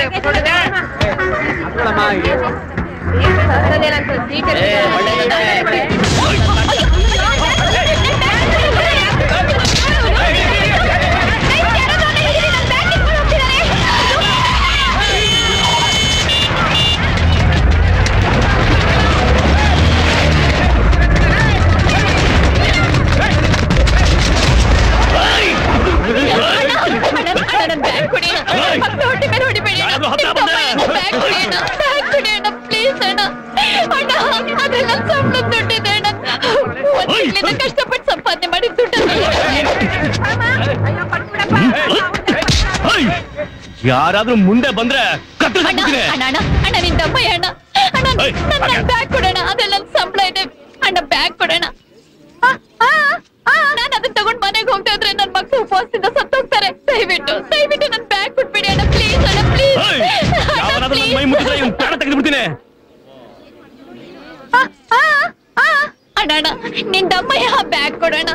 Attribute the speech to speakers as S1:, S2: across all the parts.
S1: ಕಷ್ಟಪಟ್ಟು ಸಂಪಾದನೆ ಮಾಡಿ ದುಡ್ಡು
S2: ಯಾರಾದ್ರೂ ಮುಂದೆ ಬಂದ್ರೆ ಕತ್ತು
S1: ಅಣ್ಣ ಅಣ್ಣ ಅಣ್ಣ ಅಣ್ಣ ನಿನ್ ತಮ್ಮಯ್ಯ ಅಣ್ಣ ಅಣ್ಣ
S2: ಏಯ್,
S1: ನನ್
S2: ಹಾಗೆ.
S1: ಬ್ಯಾಗ್ ಕೊಡೋಣ ಅದೆಲ್ಲ ನನ್ ಸಂಬಳ ಇದೆ ಅಣ್ಣ ಬ್ಯಾಗ್ ಕೊಡೋಣ ಆ, ಆ, ಆ, ನಾನ್ ಅದನ್ನ ತಗೊಂಡ್ ಮನೆಗೆ ಹೋಗ್ತಾ ಇದ್ರೆ ನನ್ ಮಕ್ಳು ಉಪವಾಸದಿಂದ ಸತ್ತೋಗ್ತಾರೆ ದಯವಿಟ್ಟು ದಯವಿಟ್ಟು ನನ್ ಬ್ಯಾಗ್ ಕೊಟ್ಬಿಡಿ ಅಣ್ಣ ಪ್ಲೀಸ್ ಅಣ್ಣ ಪ್ಲೀಸ್
S2: ಯಾವನಾದ್ರೂ ನನ್ ಮೈ ಮುಟ್ಟಿದ್ರೆ ಇವ್ನ್ ಪ್ರಾಣ ತೆಗೆದು ಬಿಡ್ತೀನಿ
S1: ಅಣ್ಣ ಅಣ್ಣ ನಿನ್ ತಮ್ಮಯ್ಯ ಬ್ಯಾಗ್ ಕೊಡೋಣ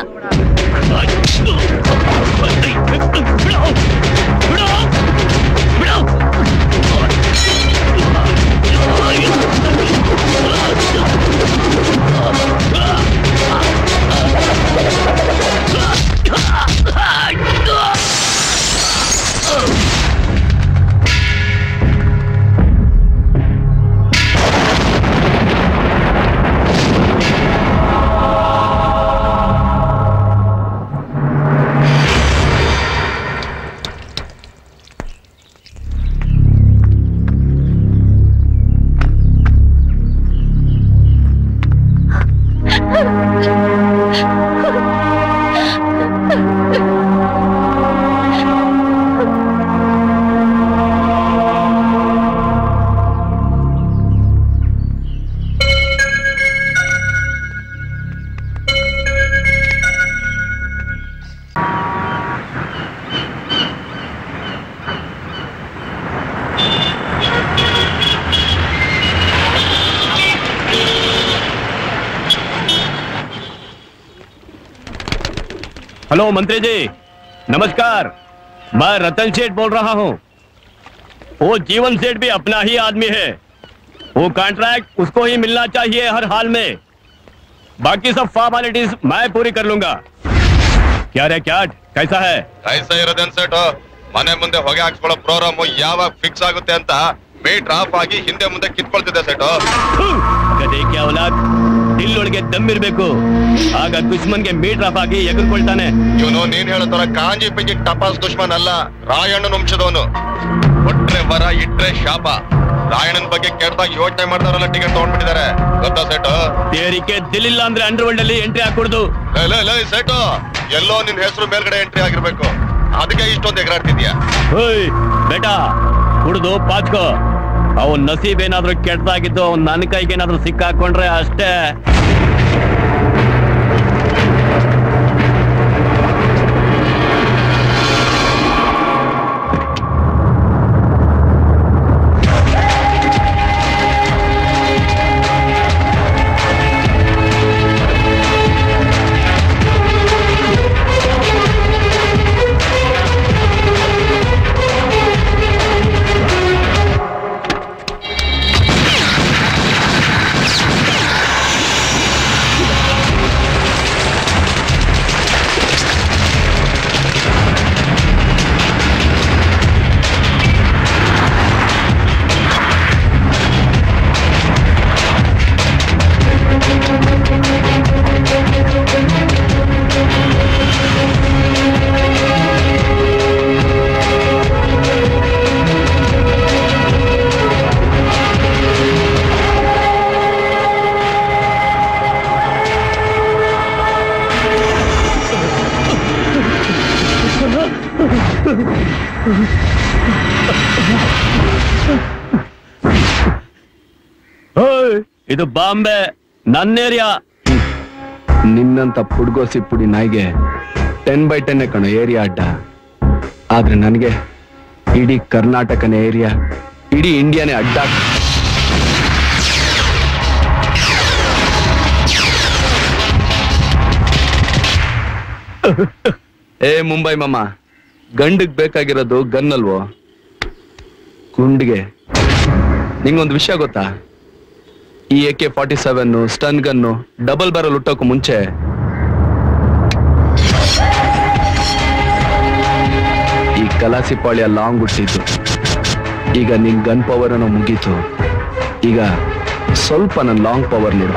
S2: हेलो मंत्री जी नमस्कार मैं रतन सेठ बोल रहा हूँ वो जीवन सेठ भी अपना ही आदमी है वो कॉन्ट्रैक्ट उसको ही मिलना चाहिए हर हाल में बाकी सब फॉर्मेलिटीज मैं पूरी कर लूंगा क्या रे क्या कैसा है
S3: ಐಸ ಇರೋದೇನ್ ಸೆಟ್ ಮನೆ ಮುಂದೆ ಹೊಗೆ ಹಾಕ್ಸ್ಕೊಳ್ಳೋ ಪ್ರೋಗ್ರಾಮ್ ಯಾವಾಗ ಫಿಕ್ಸ್ ಆಗುತ್ತೆ ಅಂತ ಮೀಟರ್ ಆಫ್ ಆಗಿ ಹಿಂದೆ ಮುಂದೆ ಕಿತ್ಕೊಳ್ತಿದೆ ಸೆಟ್
S2: ಗದೆ क्या औलाद ದಿಲ್ಲೊಳಗೆ ದಮ್ಮಿರ್ಬೇಕು ಆಗ ದುಶ್ಮನ್ಗೆ ಮೀಟರ್ ಆಫ್ ಆಗಿ ಎಗರ್ಕೊಳ್ತಾನೆ
S3: ಇವನು ನೀನ್ ಹೇಳೋ ತರ ಕಾಂಜಿ ಪಿಂಜಿ ಟಪಾಸ್ ದುಶ್ಮನ್ ಅಲ್ಲ ರಾಯಣ್ಣನ ವಂಶದವನು ಕೊಟ್ರೆ ವರ ಇಟ್ರೆ ಶಾಪ ರಾಯಣ್ಣನ ಬಗ್ಗೆ ಕೆಟ್ಟದಾಗ ಯೋಚನೆ ಮಾಡ್ತಾರಲ್ಲ ಟಿಕೆಟ್ ತಗೊಂಡ್ಬಿಟ್ಟಿದ್ದಾರೆ ಗೊತ್ತಾ ಸೆಟ್
S2: ತೇರಿಕೆ ದಿಲ್ಲಿಲ್ಲ ಅಂದ್ರೆ ಅಂಡರ್ ವರ್ಲ್ಡ್ ಅಲ್ಲಿ ಎಂಟ್ರಿ ಹಾಕೊಡ್ದು
S3: ಸೆಟ್ ಎಲ್ಲೋ ನಿನ್ ಹೆಸರು ಮೇಲ್ಗಡೆ ಎಂಟ್ರಿ ಆಗಿರ್ಬೇಕು ಅದಕ್ಕೆ ಇಷ್ಟೊಂದು ಎಗರಾಡ್ತಿದ್ಯಾ
S2: ಹೋಯ್ ಬೇಟಾ ಕುಡ್ದು ಪಾಚ್ಕೋ ಅವನ್ ನಸೀಬ್ ಏನಾದ್ರೂ ಕೆಟ್ಟದಾಗಿದ್ದು ಅವ್ನ್ ನನ್ನ ಕೈಗೆ ಏನಾದ್ರೂ ಸಿಕ್ಕಾಕೊಂಡ್ರೆ ಅಷ್ಟೇ ಹೋಯ್ ಇದು ಬಾಂಬೆ ನನ್ನ ಏರಿಯಾ
S4: ನಿನ್ನಂತ ಪುಡ್ಗೋಸಿ ಪುಡಿ ನಾಯಿಗೆ ಟೆನ್ ಬೈ ಟೆನ್ ಕಣೋ ಏರಿಯಾ ಅಡ್ಡ ಆದ್ರೆ ನನಗೆ ಇಡೀ ಕರ್ನಾಟಕನೇ ಏರಿಯಾ ಇಡೀ ಇಂಡಿಯಾನೇ ಅಡ್ಡ ಏ ಮುಂಬೈ ಮಾಮ ಗಂಡಗ್ ಬೇಕಾಗಿರೋದು ಗನ್ ಅಲ್ವೋ ಗುಂಡಿಗೆ ನಿಂಗೊಂದು ವಿಷಯ ಗೊತ್ತಾ ಈ A K forty seven sten gun double barrel ಹುಟ್ಟೋಕು ಮುಂಚೆ ಈ ಕಲಾಸಿ ಪಾಳ್ಯ ಲಾಂಗ್ ಹುಟ್ಟಿದ್ದು ಈಗ ನಿನ್ ಗನ್ ಪವರ್ ಅನ್ನೋ ಮುಗೀತು ಈಗ ಸ್ವಲ್ಪ ನನ್ನ ಲಾಂಗ್ ಪವರ್ ನೋಡು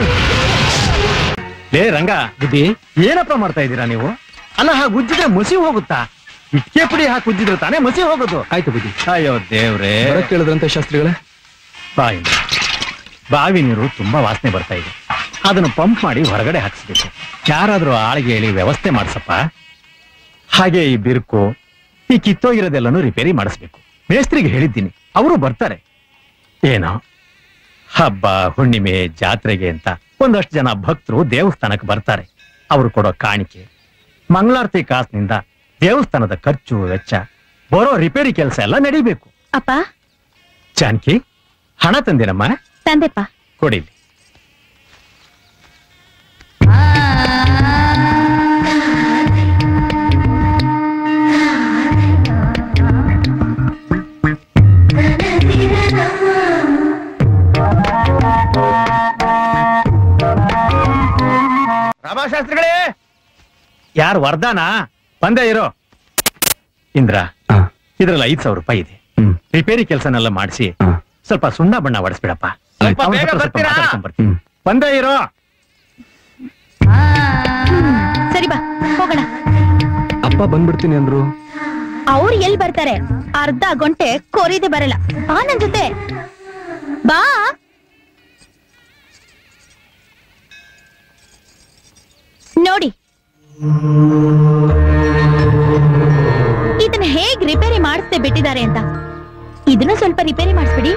S5: ಲೇ ರಂಗ ಬುದ್ಧಿ ಏನಪ್ಪ ಮಾಡ್ತಾ ಇದ್ದೀರಾ ನೀವು ಅಲ್ಲ ಹಾಗೆ ಉಜ್ಜಿದ್ರೆ ಮಸಿ ಹೋಗುತ್ತಾ ಇಟ್ಕೆ ಪುಡಿ ಹಾಕಿ ಉಜ್ಜಿದ್ರೆ ತಾನೇ ಮಸಿ ಹೋಗೋದು ಆಯ್ತು ಬುದ್ಧಿ ಅಯ್ಯೋ ದೇವ್ರೇ
S4: ಬರಕ್ ಕೇಳಿದ್ರಂತೆ ಶಾಸ್ತ್ರಿಗಳೇ
S5: ಬಾವಿ ಬಾವಿ ನೀರು ತುಂಬಾ ವಾಸನೆ ಬರ್ತಾ ಇದೆ ಅದನ್ನು ಪಂಪ್ ಮಾಡಿ ಹೊರಗಡೆ ಹಾಕಿಸ್ಬೇಕು ಯಾರಾದ್ರೂ ಆಳಿಗೆ ಹೇಳಿ ವ್ಯವಸ್ಥೆ ಮಾಡ್ಸಪ್ಪ ಹಾಗೆ ಈ ಬಿರುಕು ಈ ಕಿತ್ತೋಗಿರೋದೆಲ್ಲನೂ ರಿಪೇರಿ ಮಾಡಿಸ್ಬೇಕು ಮೇಸ್ತ್ರಿಗೆ ಹೇಳಿದ್ದೀನಿ ಅವರು ಬರ್ತಾರೆ ಏನೋ ಹಬ್ಬ ಹುಣ್ಣಿಮೆ ಜಾತ್ರೆಗೆ ಅಂತ ಒಂದಷ್ಟು ಜನ ಭಕ್ತರು ದೇವಸ್ಥಾನಕ್ಕೆ ಬರ್ತಾರೆ ಅವರು ಕೊಡೋ ಕಾಣಿಕೆ ಮಂಗಳಾರತಿ ಕಾಸಿನಿಂದ ದೇವಸ್ಥಾನದ ಖರ್ಚು ವೆಚ್ಚ ಬರೋ ರಿಪೇರಿ ಕೆಲಸ ಎಲ್ಲ ನಡಿಬೇಕು
S1: ಅಪ್ಪ
S5: ಜಾನಕಿ ಹಣ ತಂದಿರಮ್ಮ
S1: ತಂದೆಪ್ಪ
S5: ಕೊಡಿಲಿ ರಾಮಶಾಸ್ತ್ರಿಗಳೇ ಯಾರು ವರ್ಧಾನ ಬಂದೇ ಇರೋ ಇಂದ್ರ
S4: ಹಾ
S5: ಇದ್ರಲ್ಲಿ ಐದ್ ಸಾವಿರ ರೂಪಾಯಿ ಇದೆ
S4: ಹ್ಮ್
S5: ರಿಪೇರಿ ಕೆಲಸನೆಲ್ಲ ಮಾಡಿಸಿ
S4: ಹಾ
S5: ಸ್ವಲ್ಪ ಸುಣ್ಣ ಬಣ್ಣ ಹೊಡಿಸ್ಬಿಡಪ್ಪ
S4: ಆಯ್ತು.
S5: ಅವ್ನ ಹತ್ರ ಸ್ವಲ್ಪ ಮಾತಾಡ್ಕೊಂಡ್ ಬರ್ತೀನಿ.
S4: ಹ್ಮ್
S5: ಬಂದೇ ಇರೋ
S1: ಸರಿ ಬಾ ಹೋಗೋಣ
S4: ಅಪ್ಪ ಬಂದ್ಬಿಡ್ತೀನಿ ಅಂದ್ರು
S1: ಅವ್ರು ಎಲ್ಲಿ ಬರ್ತಾರೆ ಅರ್ಧ ಗಂಟೆ ಕೊರಿದೆ ಬರಲ್ಲ ಬಾ ನನ್ ಜೊತೆ ಬಾ ನೋಡಿ ಇದನ್ನ ಹೇಗ್ ರಿಪೇರಿ ಮಾಡಿಸ್ದೆ ಬಿಟ್ಟಿದ್ದಾರೆ ಅಂತ ಇದನ್ನು ಸ್ವಲ್ಪ ರಿಪೇರಿ ಮಾಡಿಸ್ಬಿಡಿ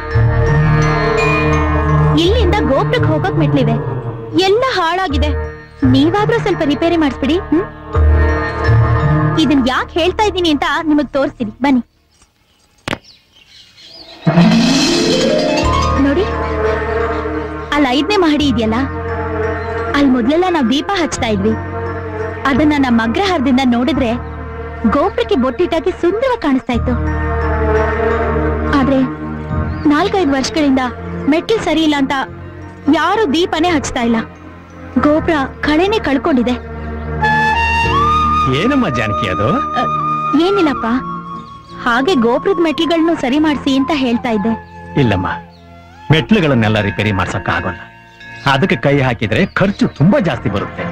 S1: ಇಲ್ಲಿಂದ ಗೋಪುರಕ್ಕೆ ಹೋಗಕ್ ಮೆಟ್ಲಿವೆ ಎಲ್ಲ ಹಾಳಾಗಿದೆ ನೀವಾದ್ರೂ ಸ್ವಲ್ಪ ರಿಪೇರಿ ಮಾಡಿಸ್ಬಿಡಿ ಹ್ಮ್ ಇದನ್ ಯಾಕೆ ಹೇಳ್ತಾ ಇದ್ದೀನಿ ಅಂತ ನಿಮಗ್ ತೋರಿಸ್ತೀನಿ ಬನ್ನಿ ನೋಡಿ ಅಲ್ಲಿ ಐದನೇ ಮಹಡಿ ಇದೆಯಲ್ಲ ಅಲ್ಲಿ ಮೊದ್ಲೆಲ್ಲ ನಾವ್ ದೀಪ ಹಚ್ತಾ ಇದ್ವಿ ಅದನ್ನ ನಮ್ಮ ಅಗ್ರಹಾರದಿಂದ ನೋಡಿದ್ರೆ ಗೋಪುರಕ್ಕೆ ಬೊಟ್ಟಿಟ್ಟಾಗಿ ಸುಂದರವಾಗಿ ಕಾಣಿಸ್ತಾ ಇತ್ತು ಆದ್ರೆ ನಾಲ್ಕೈದು ವರ್ಷಗಳಿಂದ ಮೆಟ್ಲು ಸರಿ ಇಲ್ಲ ಅಂತ ಯಾರು ದೀಪನೇ ಹಚ್ತಾ ಇಲ್ಲ ಗೋಪುರ ಕಳೆನೆ ಕಳ್ಕೊಂಡಿದೆ
S5: ಏನಮ್ಮ ಜಾನಕಿ ಅದು
S1: ಅ, ಏನಿಲ್ಲಪ್ಪ ಹಾಗೆ ಗೋಪುರದ ಮೆಟ್ಲುಗಳನ್ನು ಸರಿ ಮಾಡಿಸಿ ಅಂತ ಹೇಳ್ತಾ ಇದ್ದೆ
S5: ಇಲ್ಲಮ್ಮ ಮೆಟ್ಲುಗಳನ್ನೆಲ್ಲ ರಿಪೇರಿ ಮಾಡ್ಸಕ್ ಆಗೋಲ್ಲ ಅದಕ್ಕೆ ಕೈ ಹಾಕಿದ್ರೆ ಖರ್ಚು ತುಂಬಾ ಜಾಸ್ತಿ ಬರುತ್ತೆ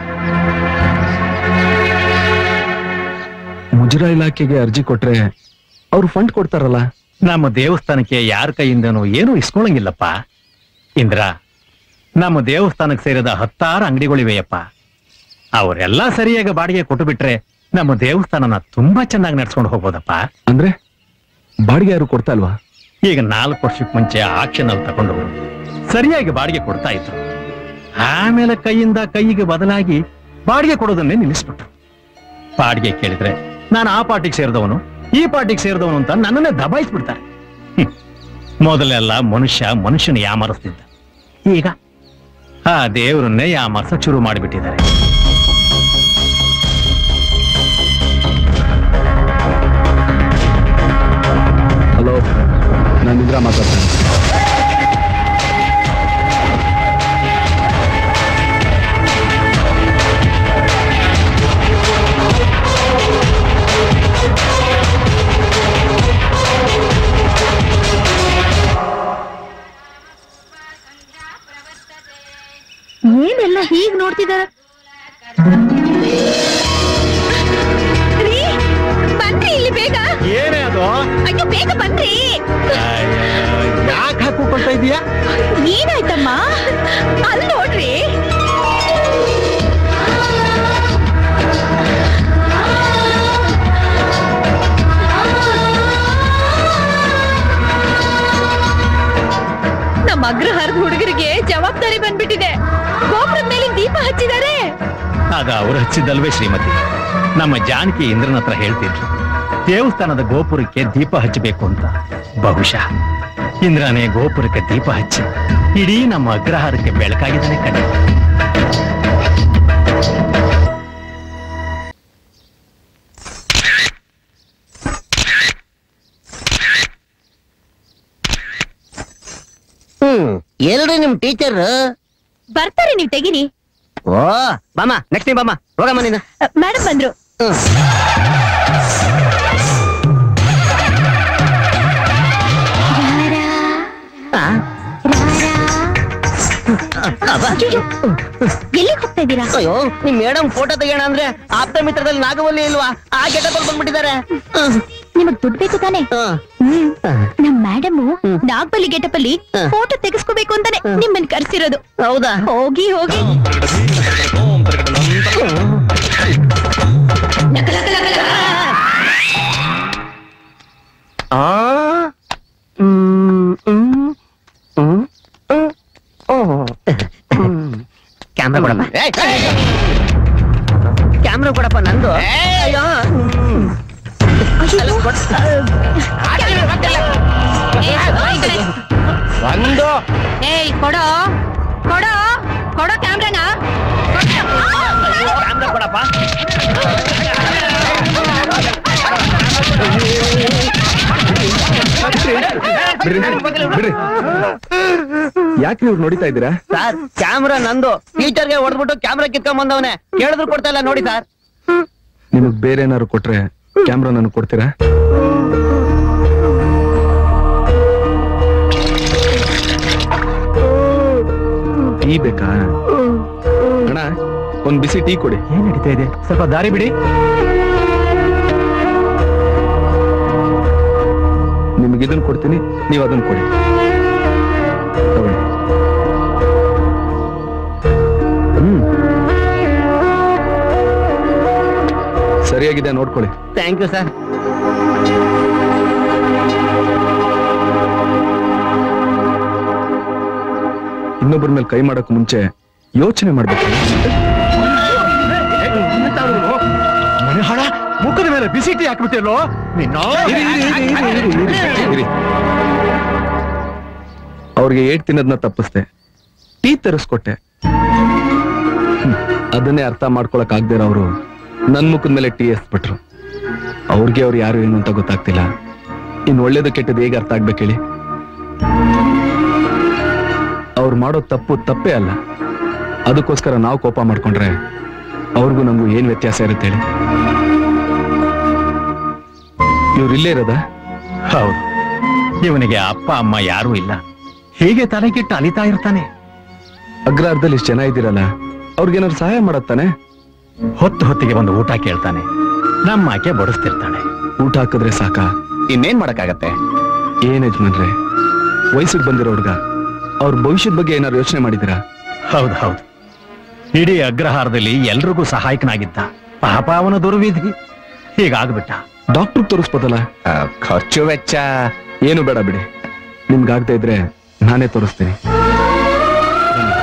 S4: ಮುಜರಾ ಇಲಾಖೆಗೆ ಅರ್ಜಿ ಕೊಟ್ರೆ ಅವ್ರು ಫಂಡ್ ಕೊಡ್ತಾರಲ್ಲ
S5: ನಮ್ಮ ದೇವಸ್ಥಾನಕ್ಕೆ ಯಾರ ಕೈಯಿಂದನೂ ಏನೂ ಇಸ್ಕೊಳಂಗಿಲ್ಲಪ್ಪ ಇಂದ್ರ ನಮ್ಮ ದೇವಸ್ಥಾನಕ್ಕೆ ಸೇರಿದ ಹತ್ತಾರು ಅಂಗಡಿಗಳಿವೆಯಪ್ಪ ಅವರೆಲ್ಲ ಸರಿಯಾಗಿ ಬಾಡಿಗೆ ಕೊಟ್ಟು ಬಿಟ್ರೆ ನಮ್ಮ ದೇವಸ್ಥಾನನ ತುಂಬಾ ಚೆನ್ನಾಗಿ ನಡ್ಸ್ಕೊಂಡು ಹೋಗ್ಬೋದಪ್ಪ
S4: ಅಂದ್ರೆ ಬಾಡಿಗೆ ಯಾರು ಕೊಡ್ತಾ ಇಲ್ವಾ
S5: ಈಗ ನಾಲ್ಕು ವರ್ಷಕ್ಕೆ ಮುಂಚೆ ಆಕ್ಷನ್ ಅಲ್ಲಿ ತಗೊಂಡು ಸರಿಯಾಗಿ ಬಾಡಿಗೆ ಕೊಡ್ತಾ ಇದ್ರು ಆಮೇಲೆ ಕೈಯಿಂದ ಕೈಗೆ ಬದಲಾಗಿ ಬಾಡಿಗೆ ಕೊಡೋದನ್ನೇ ನಿಲ್ಲಿಸ್ಬಿಟ್ರು ಬಾಡಿಗೆ ಕೇಳಿದ್ರೆ ನಾನು ಆ ಪಾರ್ಟಿಗೆ ಸೇರಿದವನು ಈ ಪಾರ್ಟಿಗೆ ಸೇರಿದವನು ಅಂತ ನನ್ನನ್ನೇ ದಬಾಯಿಸ್ಬಿಡ್ತಾರೆ ಹ್ಮ್. ಮೊದಲೆಲ್ಲ ಮನುಷ್ಯ ಮನುಷ್ಯನ ಯಾಮರಿಸ್ತಿದ್ದ ಈಗ ಆ ದೇವರನ್ನೇ ಯಾಮರ್ಸ ಶುರು ಮಾಡಿಬಿಟ್ಟಿದ್ದಾರೆ
S4: ಹಲೋ ನಾನು ಇಂದ್ರ ಮಾತಾಡ್ತೇನೆ
S1: ಏನೆಲ್ಲ ಹೀಗ್ ನೋಡ್ತಿದಾರ ಬನ್ರಿ ಇಲ್ಲಿ ಬೇಗ
S5: ಏನೇ ಅದು
S1: ಅಯ್ಯೋ ಬೇಗ ಬನ್ರಿ
S5: ಯಾಕೆ ಹಾಕೊಳ್ತಾ ಇದೀಯಾ
S1: ಏನಾಯ್ತಮ್ಮ ಅಲ್ಲಿ ನೋಡ್ರಿ ನಮ್ಮ ಅಗ್ರಹಾರದ ಹುಡುಗರಿಗೆ ಜವಾಬ್ದಾರಿ ಬಂದ್ಬಿಟ್ಟಿದೆ ಗೋಪುರದ ಮೇಲೆ ದೀಪ ಹಚ್ಚಿದ್ದಾರೆ
S5: ಆಗ ಅವ್ರು ಹಚ್ಚಿದ್ದಲ್ವೇ ಶ್ರೀಮತಿ ನಮ್ಮ ಜಾನಕಿ ಇಂದ್ರನ ಹತ್ರ ಹೇಳ್ತಿದ್ರು ದೇವಸ್ಥಾನದ ಗೋಪುರಕ್ಕೆ ದೀಪ ಹಚ್ಚಬೇಕು ಅಂತ ಬಹುಶಃ ಇಂದ್ರನೇ ಗೋಪುರಕ್ಕೆ ದೀಪ ಹಚ್ಚಿ ಇಡೀ ನಮ್ಮ ಅಗ್ರಹಾರಕ್ಕೆ ಬೆಳಕಾಗಿದ್ದಾನೆ ಕಣೆ
S6: ಎಲ್ರಿ ನಿಮ್ ಟೀಚರ್
S1: ಬರ್ತಾರೆ ನೀವ್ ತೆಗಿರಿ
S6: ಓ ಬಾಮ ನೆಕ್ಸ್ಟ್ ಟೈಮ್ ಬಾಮ ಹೋಗಮ್ಮ ನೀನು
S1: ಮೇಡಮ್ ಬಂದ್ರು
S6: ಆ? ಅಬ್ಬಾ.
S1: ಎಲ್ಲಿಗೆ ಹೋಗ್ತಾ ಇದ್ದೀರಾ
S6: ಅಯ್ಯೋ ನಿಮ್ ಮೇಡಮ್ ಫೋಟೋ ತೆಗೋಣ ಅಂದ್ರೆ ಆಪ್ತ ಮಿತ್ರದಲ್ಲಿ ನಾಗವಲ್ಲಿ ಇಲ್ವಾ ಆ ಗೆಟಪ್ ಬಂದ್ಬಿಟ್ಟಿದ್ದಾರೆ
S1: ನಿಮಗ್ ದುಡ್ಡು ಬೇಕು ತಾನೆ ಹ್ಮ್ ನಮ್ ಮೇಡಮ್ ನಾಗ್ಬಲಿ ಗೆಟಪ್ ಅಲ್ಲಿ
S6: ಹ.
S1: ಫೋಟೋ ತೆಗೆಸ್ಕೋಬೇಕು ಅಂತಾನೆ ನಿಮ್ಮನ್ ಕರ್ಸಿರೋದು
S6: ಹೌದಾ
S1: ಹೋಗಿ ಹೋಗಿ
S6: ಆ ಹ್ಮ್, ಹ್ಮ್, ಹ್ಮ್, ಹ್ಮ್, ಹ್ಮ್. ಕ್ಯಾಮ್ರಾ ಕೊಡಪ್ಪ ಕ್ಯಾಮ್ರಾ ಕೊಡಪ್ಪ ನಂದು ಅಯ್ಯೋ ಹ್ಮ್. ಅಲ್ಲ, ಕೊಡ್-
S5: ಒಂದು
S1: ಏಯ್ ಕೊಡೋ ಕೊಡೋ ಕೊಡೋ ಕ್ಯಾಮ್ರಾನ
S6: ಕ್ಯಾಮ್ರಾ ಕೊಡಪ್ಪ
S4: ಬಿಡ್ರಿ ಬಿಡ್ರಿ ಯಾಕೆ ನೀವು ನೋಡಿತಾ ಇದ್ದೀರಾ
S6: ಸರ್ ಕ್ಯಾಮ್ರಾ ನಂದು ಟೀಚರ್ಗೆ ಹೊಡೆದ್ಬಿಟ್ಟು ಕ್ಯಾಮ್ರಾ ಕಿತ್ಕೊಂಡ್ ಬಂದವನೆ ಕೇಳಿದ್ರು ಕೊಡ್ತಾ ಇಲ್ಲ ನೋಡಿ ಸರ್
S4: ನಿಮಗ್ ಬೇರೆ ಏನಾದ್ರು ಕೊಟ್ರೆ ಕ್ಯಾಮ್ರಾ ನನಗೆ ಕೊಡ್ತೀರಾ ಟೀ ಬೇಕಾ ಅಣ್ಣ ಒಂದ್ ಬಿಸಿ ಟೀ ಕೊಡಿ
S5: ಏನ್ ನಡೀತಾ ಇದೆ ಸ್ವಲ್ಪ ದಾರಿ ಬಿಡಿ
S4: ನಿಮ್ಗೆ ಇದನ್ನ ಕೊಡ್ತೀನಿ ನೀವು ಅದನ್ನ ಕೊಡಿ ತಗೊಳ್ಳಿ ಹ್ಮ್ ಸರಿಯಾಗಿದೆ ನೋಡ್ಕೊಳ್ಳಿ
S6: ಥ್ಯಾಂಕ್ ಯು ಸರ್
S4: ಇನ್ನೊಬ್ಬರ ಮೇಲೆ ಕೈ ಮಾಡಕ್ ಮುಂಚೆ ಯೋಚನೆ ಮಾಡ್ಬೇಕು
S5: ಮನೆಹಾಳ ಮುಖದ ಮೇಲೆ ಬಿಸಿ ಟೀ ಹಾಕ್ಬಿಟ್ಟಿಲ್ಲೋ ನಿನ್ನ
S4: ಇರಿ, ಇರಿ, ಇರಿ, ಇರಿ, ಇರಿ, ಇರಿ, ಇರಿ. ಅವ್ರಿಗೆ ಏಟ್ ತಿನ್ನೋದನ್ನ ತಪ್ಪಿಸ್ದೆ ಟೀ ತರಿಸ್ಕೊಟ್ಟೆ ಹ್ಮ್. ಅದನ್ನೇ ಅರ್ಥ ಮಾಡ್ಕೊಳಕ್ ಆಗದೆ ಅವರು ನನ್ ಮುಖದ ಮೇಲೆ ಟೀ ಎಸ್ಬಿಟ್ರು ಅವ್ರಿಗೆ ಅವ್ರು ಯಾರು ಏನು ಅಂತ ಗೊತ್ತಾಗ್ತಿಲ್ಲ ಇನ್ ಒಳ್ಳೇದು ಕೆಟ್ಟದ್ದು ಹೇಗೆ ಅರ್ಥ ಆಗ್ಬೇಕು ಹೇಳಿ ಅವ್ರು ಮಾಡೋ ತಪ್ಪು ತಪ್ಪೇ ಅಲ್ಲ ಅದಕ್ಕೋಸ್ಕರ ನಾವು ಕೋಪ ಮಾಡ್ಕೊಂಡ್ರೆ ಅವ್ರಿಗೂ ನಮಗೂ ಏನ್ ವ್ಯತ್ಯಾಸ ಇರುತ್ತೆ ಹೇಳಿ ಇವ್ರು ಇಲ್ಲೇ ಇರೋದಾ
S5: ಹೌದು ಇವನಿಗೆ ಅಪ್ಪ ಅಮ್ಮ ಯಾರೂ ಇಲ್ಲ ಹೀಗೆ ತಲೆಗಿಟ್ಟು ಅಲಿತಾ ಇರ್ತಾನೆ
S4: ಅಗ್ರಹಾರದಲ್ಲಿ ಇಷ್ಟು ಜನ ಇದ್ದೀರಲ್ಲ ಅವ್ರಿಗೇನಾದ್ರು ಸಹಾಯ ಮಾಡತ್ತಾನೆ
S5: ಹೊತ್ತು ಹೊತ್ತಿಗೆ ಒಂದು ಊಟ ಕೇಳ್ತಾನೆ ನಮ್ಮ ಆಕೆ ಬಡಿಸ್ತಿರ್ತಾಳೆ
S4: ಊಟ ಹಾಕಿದ್ರೆ ಸಾಕ
S5: ಇನ್ನೇನ್ ಮಾಡಕ್ಕಾಗತ್ತೆ
S4: ಏನ್ ಯಜಮಾನ್ರೆ ವಯಸ್ಸಿಗೆ ಬಂದಿರೋ ಹುಡ್ಗ ಅವ್ರ ಭವಿಷ್ಯದ ಬಗ್ಗೆ ಏನಾದ್ರು ಯೋಚನೆ ಮಾಡಿದ್ದೀರಾ
S5: ಹೌದು ಹೌದು ಇಡೀ ಅಗ್ರಹಾರದಲ್ಲಿ ಎಲ್ರಿಗೂ ಸಹಾಯಕನಾಗಿದ್ದ ಪಾಪ ಅವನ ದುರ್ವಿಧಿ ಹೀಗಾಗ್ಬಿಟ್ಟ
S4: ಡಾಕ್ಟರ್ ತೋರಿಸ್ಬೋದಲ್ಲ
S5: ಖರ್ಚು ವೆಚ್ಚ
S4: ಏನು ಬೇಡ ಬಿಡಿ ನಿಮ್ಗಾಗ್ತಾ ಇದ್ರೆ ನಾನೇ ತೋರಿಸ್ತೀನಿ ಬನ್ನಿ.